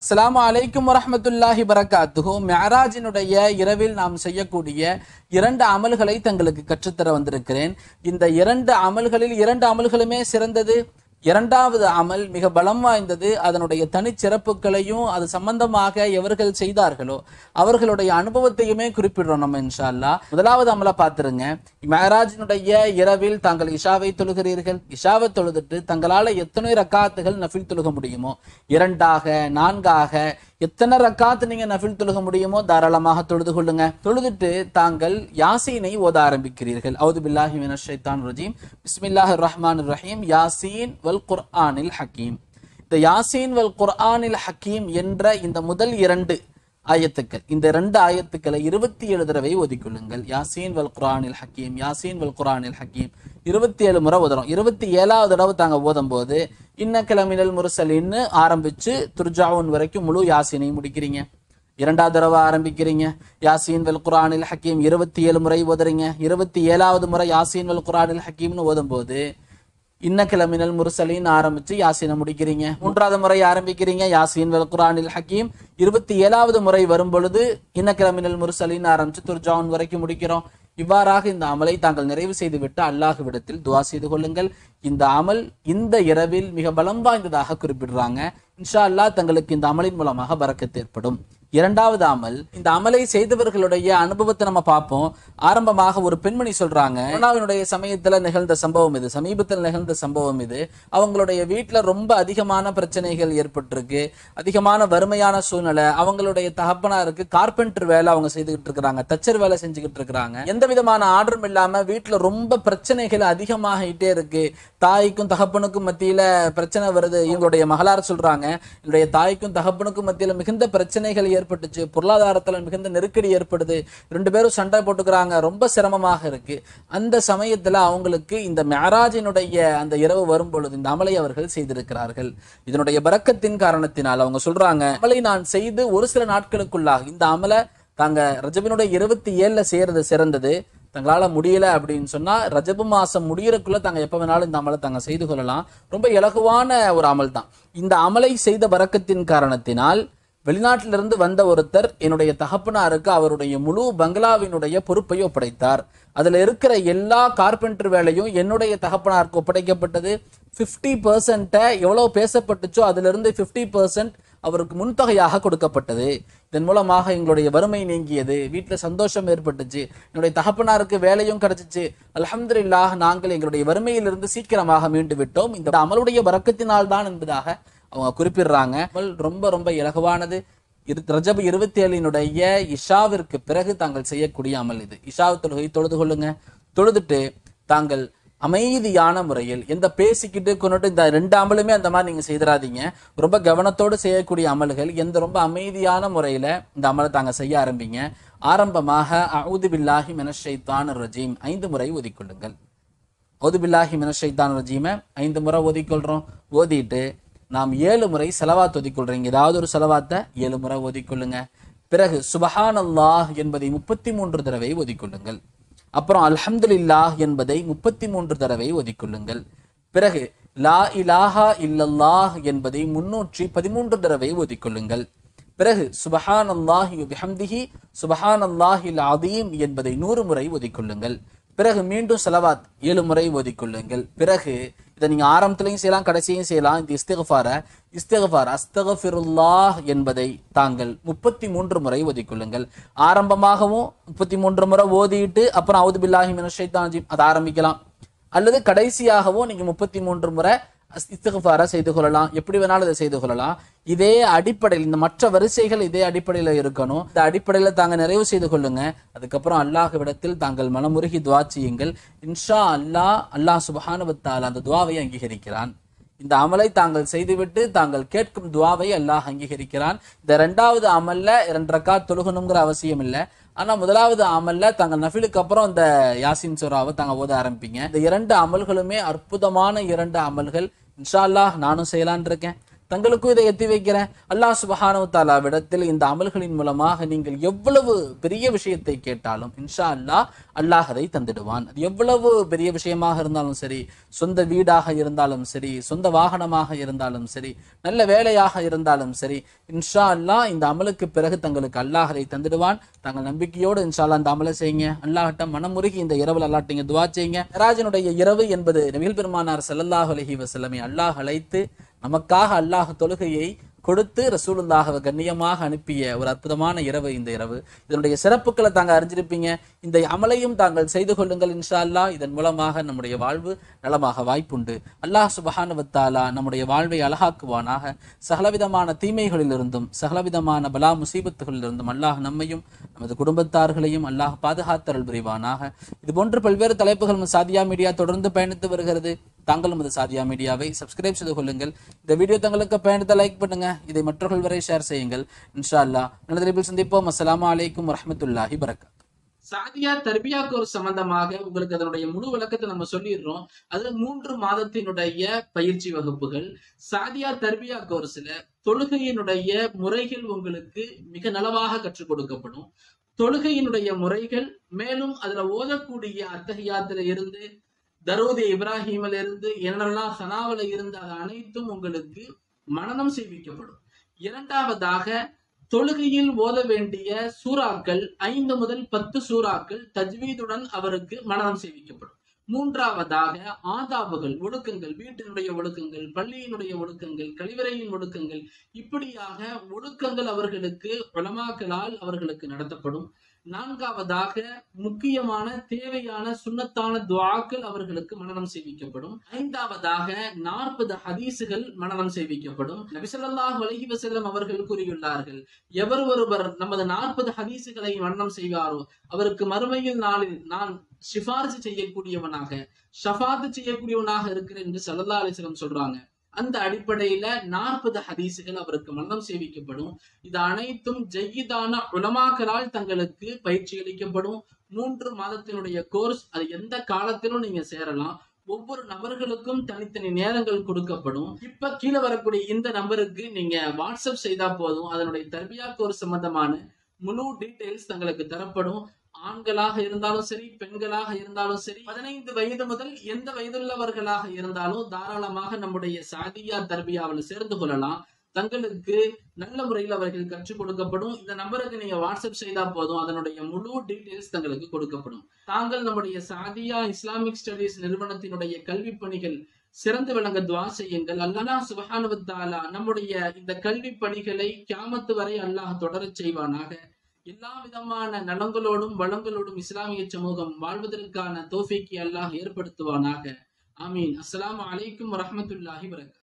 அஸ்ஸலாமு அலைக்கும் வரஹ்மத்துல்லாஹி பரக்காத்துஹு மெஹராஜினுடைய இரவில் நாம் செய்யக்கூடிய இரண்டு அமல்களை தங்களுக்கு கற்றுத்தர வந்திருக்கிறேன் இந்த இரண்டு அமல்களில் இரண்டு அமல்களுமே சிறந்தது இரண்டாவது அமல் மிக பலம் வாய்ந்தது அதனுடைய தனிச்சிறப்புகளையும் அது சம்பந்தமாக எவர்கள் செய்தார்களோ அவர்களுடைய அனுபவத்தையுமே குறிப்பிடுறோம் நம்ம இன்ஷா அல்லாஹ் முதலாவது அமலை பார்த்துருங்க மெஹராஜினுடைய இரவில் தாங்கள் இஷாவை தொழுகிறீர்கள் இஷாவை தொழுதுட்டு தங்களால எத்தனை ரக்காத்துகள் நஃபில் தொழுக முடியுமோ இரண்டாக நான்காக எத்தனை ரக்காத்து நீங்க நஃபில் தொழுக முடியுமோ தாராளமாக தொழுது கொள்ளுங்க தொழுதுட்டு தாங்கள் யாசீனை ஓத ஆரம்பிக்கிறீர்கள் அவுது பில்லாஹி மினஷ் ஷைத்தான் ரஜீம் பிஸ்மில்லாஹிர் ரஹ்மானிர் ரஹீம் யாசீன் வல் குர்ஆனில் ஹக்கீம் இந்த யாசீன் வல் குர்ஆனில் ஹக்கீம் என்ற இந்த முதல் இரண்டு ஆயத்துக்கள் இந்த ரெண்டு ஆயத்துக்களை இருபத்தி ஏழு தடவை ஒதுக்கொள்ளுங்கள் யாசீன் வல் குர்ஆனில் ஹக்கீம் யாசீன் வல் குர்ஆனில் ஹக்கீம் இருபத்தி ஏழு முறை ஓதுறோம் இருபத்தி ஏழாவது தடவை தாங்க ஓதும் போது இன்ன கிளமினல் முரசலின்னு ஆரம்பிச்சு துர்ஜாவுன் வரைக்கும் முழு யாசீனை முடிக்கிறீங்க இரண்டாவது தடவை ஆரம்பிக்கிறீங்க யாசீன் வல் குர்ஆனில் ஹக்கீம் இருபத்தி ஏழு முறை ஓதுறீங்க இருபத்தி ஏழாவது முறை யாசீன் வல் குர்ஆனில் ஹக்கீம்னு ஓதும் போது இன்னக்கிழமினல் முரசலின் ஆரம்பிச்சு யாசீனை முடிக்கிறீங்க மூன்றாவது முறை ஆரம்பிக்கிறீங்க யாசீன் வல் குர்ஆனில் ஹக்கீம் இருபத்தி ஏழாவது முறை வரும் பொழுது இன்னக்கிழமினல் முரசலின் ஆரம்பிச்சு துர்ஜாவுன் வரைக்கும் முடிக்கிறோம் இவ்வாறாக இந்த அமலை தாங்கள் நிறைவு செய்துவிட்டு அல்லாஹ்விடத்தில் துவா செய்து கொள்ளுங்கள் இந்த அமல் இந்த இரவில் மிக பலம் வாய்ந்ததாக குறிப்பிடுறாங்க இன்ஷா அல்லாஹ் தங்களுக்கு இந்த அமலின் மூலமாக பறக்கத்து ஏற்படும் இரண்டாவது அமல் இந்த அமலை செய்தவர்களுடைய அனுபவத்தை நம்ம பார்ப்போம் ஆரம்பமாக ஒரு பெண்மணி சொல்றாங்க கொரோனாவினுடைய சமயத்துல நிகழ்ந்த சம்பவம் இது சமீபத்தில் நிகழ்ந்த சம்பவம் இது அவங்களுடைய வீட்டுல ரொம்ப அதிகமான பிரச்சனைகள் ஏற்பட்டிருக்கு அதிகமான வறுமையான சூழ்நிலை அவங்களுடைய தகப்பனாருக்கு கார்பெண்டர் வேலை அவங்க செய்துகிட்டு இருக்கிறாங்க தச்சர் வேலை செஞ்சுக்கிட்டு இருக்கிறாங்க எந்த விதமான ஆர்டரும் இல்லாம வீட்டுல ரொம்ப பிரச்சனைகள் அதிகமாகிட்டே இருக்கு தாய்க்கும் தகப்பனுக்கும் மத்தியில பிரச்சனை வருது இவங்களுடைய மகளார் சொல்றாங்க என்னுடைய தாய்க்கும் தகப்பனுக்கும் மத்தியில மிகுந்த பிரச்சனைகள் ஏற்பட்டுச்சு பொருளாதாரத்துல மிகுந்த நெருக்கடி ஏற்படுது ரெண்டு பேரும் சண்டை போட்டுக்கிறாங்க ரொம்ப சிரமமாக இருக்கு அந்த சமயத்துல அவங்களுக்கு இந்த மேராஜினுடைய அந்த இரவு வரும் பொழுது இந்த அமலை அவர்கள் செய்திருக்கிறார்கள் இதனுடைய பறக்கத்தின் காரணத்தினால் அவங்க சொல்றாங்க அமலை நான் செய்து ஒரு சில நாட்களுக்குள்ளாக இந்த அமலை தாங்க ரஜபினுடைய இருபத்தி ஏழுல செய்யறது சிறந்தது தங்களால முடியல அப்படின்னு சொன்னா ரஜபு மாசம் முடியறதுக்குள்ள தாங்க எப்ப வேணாலும் இந்த அமலை தாங்க செய்து கொள்ளலாம் ரொம்ப இலகுவான ஒரு அமல் தான் இந்த அமலை செய்த பறக்கத்தின் காரணத்தினால் வெளிநாட்டிலிருந்து வந்த ஒருத்தர் என்னுடைய தகப்பனாருக்கு அவருடைய முழு பங்களாவினுடைய பொறுப்பை ஒப்படைத்தார் அதுல இருக்கிற எல்லா கார்பெண்டர் வேலையும் என்னுடைய தகப்பனாருக்கு ஒப்படைக்கப்பட்டது பிப்டி பெர்சென்ட்டை எவ்வளவு பேசப்பட்டுச்சோ அதுல இருந்து பிப்டி பெர்சென்ட் அவருக்கு முன்தொகையாக கொடுக்கப்பட்டது இதன் மூலமாக எங்களுடைய வறுமை நீங்கியது வீட்டுல சந்தோஷம் ஏற்பட்டுச்சு என்னுடைய தகப்பனாருக்கு வேலையும் கிடைச்சிச்சு அல்ஹம்துலில்லாஹ் நாங்கள் எங்களுடைய வறுமையிலிருந்து சீக்கிரமாக மீண்டு விட்டோம் இந்த அமலுடைய வரக்கத்தினால் தான் என்பதாக அவங்க குறிப்பிடுறாங்க அமல் ரொம்ப ரொம்ப இலகுவானது இரு ரஜப் இருபத்தி ஏழினுடைய இஷாவிற்கு பிறகு தாங்கள் செய்யக்கூடிய அமல் இது இஷாவு தொழுகை தொழுது கொள்ளுங்க தொழுதுட்டு தாங்கள் அமைதியான முறையில் எந்த பேசிக்கிட்டு கொண்டுட்டு இந்த ரெண்டு அமலுமே அந்த மாதிரி நீங்க செய்திடாதீங்க ரொம்ப கவனத்தோடு செய்யக்கூடிய அமல்கள் எந்த ரொம்ப அமைதியான முறையில இந்த அமலை தாங்க செய்ய ஆரம்பிங்க ஆரம்பமாக அவுது பில்லாஹி மினஷைத்தான் ரஜீம் ஐந்து முறை ஓதிக்கொள்ளுங்கள் அவுது பில்லாஹி மினஷைத்தான் ரஜீமை ஐந்து முறை ஓதிக்கொள்றோம் ஓதிட்டு நாம் ஏழு முறை செலவாத் ஓதிக்கொள்றீங்க ஏதாவது ஒரு செலவாத்தை ஏழு முறை ஓதிக்கொள்ளுங்க பிறகு சுபஹான் அல்லாஹ் என்பதை முப்பத்தி மூன்று தடவை ஓதிக்கொள்ளுங்கள் அப்புறம் அல்ஹம்துலில்லாஹ் என்பதை முப்பத்தி மூன்று தடவை ஒதிக்கொள்ளுங்கள் பிறகு லா இலாஹா இல்லல்லாஹ் என்பதை முன்னூற்றி பதிமூன்று தடவை ஒதிக்கொள்ளுங்கள் பிறகு சுபஹான் அல்லாஹி பிஹம்திஹி சுபஹான் அல்லாஹில் அதீம் என்பதை நூறு முறை ஒதிக்கொள்ளுங்கள் பிறகு மீண்டும் செலவாத் ஏழு முறை ஓதிக்கொள்ளுங்கள் பிறகு இதை நீங்க ஆரம்பத்திலையும் செய்யலாம் கடைசியும் செய்யலாம் இந்த இஸ்திகஃபார இஸ்திகஃபார் அஸ்தகஃபிருல்லாஹ் என்பதை தாங்கள் முப்பத்தி மூன்று முறை ஓதிக்கொள்ளுங்கள் ஆரம்பமாகவும் முப்பத்தி மூன்று முறை ஓதிட்டு அப்புறம் அவுது பில்லாஹி மினஷைத்தான் அதை ஆரம்பிக்கலாம் அல்லது கடைசியாகவும் நீங்க முப்பத்தி மூன்று முறை இஸ்திகஃபார செய்து கொள்ளலாம் எப்படி வேணாலும் இதை செய்து கொள்ளலாம் இதே அடிப்படையில் இந்த மற்ற வரிசைகள் இதே அடிப்படையில இருக்கணும் இந்த அடிப்படையில தாங்க நிறைவு செய்து கொள்ளுங்க அதுக்கப்புறம் அல்லாஹ்விடத்தில் தாங்கள் மனமுருகி துவா செய்யுங்கள் இன்ஷா அல்லாஹ் அல்லாஹ் சுபஹானுவத்தால் அந்த துவாவை அங்கீகரிக்கிறான் இந்த அமலை தாங்கள் செய்துவிட்டு தாங்கள் கேட்கும் துவாவை அல்லாஹ் அங்கீகரிக்கிறான் இந்த ரெண்டாவது அமல்ல இரண்டு ரக்காத் தொழுகணுங்கிற அவசியம் இல்லை ஆனா முதலாவது அமல்ல தாங்கள் நஃபிலுக்கு அப்புறம் இந்த யாசின் சூறாவை தாங்க ஓத ஆரம்பிப்பீங்க இந்த இரண்டு அமல்களுமே அற்புதமான இரண்டு அமல்கள் இன்ஷா அல்லாஹ் நானும் செய்யலான் இருக்கேன் தங்களுக்கும் இதை எத்தி வைக்கிறேன் அல்லாஹ் சுபஹானு தாலாவிடத்தில் இந்த அமல்களின் மூலமாக நீங்கள் எவ்வளவு பெரிய விஷயத்தை கேட்டாலும் இன்ஷா அல்லாஹ் அல்லாஹ் அதை தந்திடுவான் அது எவ்வளவு பெரிய விஷயமாக இருந்தாலும் சரி சொந்த வீடாக இருந்தாலும் சரி சொந்த வாகனமாக இருந்தாலும் சரி நல்ல வேலையாக இருந்தாலும் சரி இன்ஷா அல்லாஹ் இந்த அமலுக்கு பிறகு தங்களுக்கு அல்லாஹ் அதை தந்திடுவான் தாங்கள் நம்பிக்கையோடு இன்ஷா அல்லாஹ் இந்த அமலை செய்யுங்க அல்லாஹ்ட்ட மனமுருகி இந்த இரவில் அல்லாஹ்ட்ட துவா செய்யுங்க ராஜனுடைய இரவு என்பது நபிகள் பெருமானார் ஸல்லல்லாஹு அலைஹி வஸல்லமை அல்லாஹ் அழைத்து நமக்காக அல்லாஹ் தொழுகையை கொடுத்து ரசூலுல்லாஹவை கண்ணியமாக அனுப்பிய ஒரு அற்புதமான இரவு இந்த இரவு இதனுடைய சிறப்புகளை தாங்க அறிஞ்சிருப்பீங்க இந்த அமலையும் தாங்கள் செய்து கொள்ளுங்கள் இன்ஷா அல்லாஹ் இதன் மூலமாக நம்முடைய வாழ்வு நலமாக வாய்ப்புண்டு அல்லாஹ் சுபஹானுவத்தாலா நம்முடைய வாழ்வை அழகாக்குவானாக சகலவிதமான தீமைகளிலிருந்தும் சகலவிதமான பலா முசீபத்துகளிலிருந்தும் அல்லாஹ் நம்மையும் நமது குடும்பத்தார்களையும் அல்லாஹ் பாதுகாத்தருள் புரிவானாக இது போன்ற பல்வேறு தலைப்புகள் நம்ம சாதியா மீடியா தொடர்ந்து பயணித்து வருகிறது தாங்களும் அது சாதியா மீடியாவை சப்ஸ்கிரைப் செய்து கொள்ளுங்கள் இந்த வீடியோ தங்களுக்கு பயணித்த லைக் பண்ணுங்க இதை மற்றவர்கள் வரை ஷேர் செய்யுங்கள் இன்ஷா அல்லாஹ் நல்ல சந்திப்போம் அஸ்ஸலாமு அலைக்கும் வரஹ்மத்துல்லாஹி வரகாத் சாதியா தர்பியா கோர்ஸ் சம்பந்தமாக உங்களுக்கு அதனுடைய முழு விளக்கத்தை நம்ம சொல்லிடுறோம் அது மூன்று மாதத்தினுடைய பயிற்சி வகுப்புகள் சாதியா தர்பியா கோர்ஸ்ல தொழுகையினுடைய முறைகள் உங்களுக்கு மிக நலவாக கற்றுக் கொடுக்கப்படும் தொழுகையினுடைய முறைகள் மேலும் அதுல ஓதக்கூடிய அத்தகையாத்துல இருந்து தரூதி இப்ராஹிமில் இருந்து என்னெல்லாம் சனாவில இருந்து அது அனைத்தும் உங்களுக்கு மனனம் செய்விக்கப்படும் இரண்டாவதாக தொழுகையில் ஓத வேண்டிய சூறாக்கள் ஐந்து முதல் பத்து சூறாக்கள் தஜ்வீதுடன் அவருக்கு மனனம் செய்விக்கப்படும் மூன்றாவதாக ஆதாபுகள் ஒழுக்கங்கள் வீட்டினுடைய ஒழுக்கங்கள் பள்ளியினுடைய ஒழுக்கங்கள் கழிவறையின் ஒழுக்கங்கள் இப்படியாக ஒழுக்கங்கள் அவர்களுக்கு உலமாக்களால் அவர்களுக்கு நடத்தப்படும் நான்காவதாக முக்கியமான தேவையான சுண்ணத்தான துவாக்கள் அவர்களுக்கு மனனம் செய்விக்கப்படும் ஐந்தாவதாக நாற்பது ஹதீசுகள் மனனம் செய்விக்கப்படும் நபிசல்லாஹ் அலஹி வசல்லம் அவர்கள் கூறியுள்ளார்கள் எவர் ஒருவர் நமது நாற்பது ஹதீசுகளை மனனம் செய்வாரோ அவருக்கு மறுமையில் நாளில் நான் சிபாரிசு செய்யக்கூடியவனாக ஷஃபாத்து செய்யக்கூடியவனாக இருக்கிறேன் என்று சல்லா அலிஸ்லம் சொல்றாங்க அந்த அடிப்படையில நாற்பது ஹதீசுகள் அவருக்கு மரணம் சேவிக்கப்படும் இது அனைத்தும் ஜெயிதான உலமாக்களால் தங்களுக்கு பயிற்சி அளிக்கப்படும் மூன்று மாதத்தினுடைய கோர்ஸ் அது எந்த காலத்திலும் நீங்க சேரலாம் ஒவ்வொரு நபர்களுக்கும் தனித்தனி நேரங்கள் கொடுக்கப்படும் இப்ப கீழே வரக்கூடிய இந்த நம்பருக்கு நீங்க வாட்ஸ்அப் செய்தா போதும் அதனுடைய தர்பியா கோர்ஸ் சம்பந்தமான முழு டீடைல்ஸ் தங்களுக்கு தரப்படும் ஆண்களாக இருந்தாலும் சரி பெண்களாக இருந்தாலும் சரி பதினைந்து வயது முதல் எந்த வயதுள்ளவர்களாக இருந்தாலும் தாராளமாக நம்முடைய சாதியா தர்பியாவில் சேர்ந்து கொள்ளலாம் தங்களுக்கு நல்ல முறையில் அவர்கள் கற்றுக் கொடுக்கப்படும் இந்த நம்பருக்கு நீங்க வாட்ஸ்அப் செய்தா போதும் அதனுடைய முழு டீடைல்ஸ் தங்களுக்கு கொடுக்கப்படும் தாங்கள் நம்முடைய சாதியா இஸ்லாமிக் ஸ்டடீஸ் நிறுவனத்தினுடைய கல்வி பணிகள் சிறந்து விளங்க துவா செய்யுங்கள் அல்லாஹ் சுபஹானுவத்தாலா நம்முடைய இந்த கல்வி பணிகளை கியாமத்து வரை அல்லாஹ் தொடரச் செய்வானாக எல்லா விதமான நலங்களோடும் வளங்களோடும் இஸ்லாமிய சமூகம் வாழ்வதற்கான தோஃபிக்கு அல்லாஹ் ஏற்படுத்துவானாக ஆமீன் அஸ்ஸலாமு அலைக்கும் வரஹ்மத்துல்லாஹி வரகாத்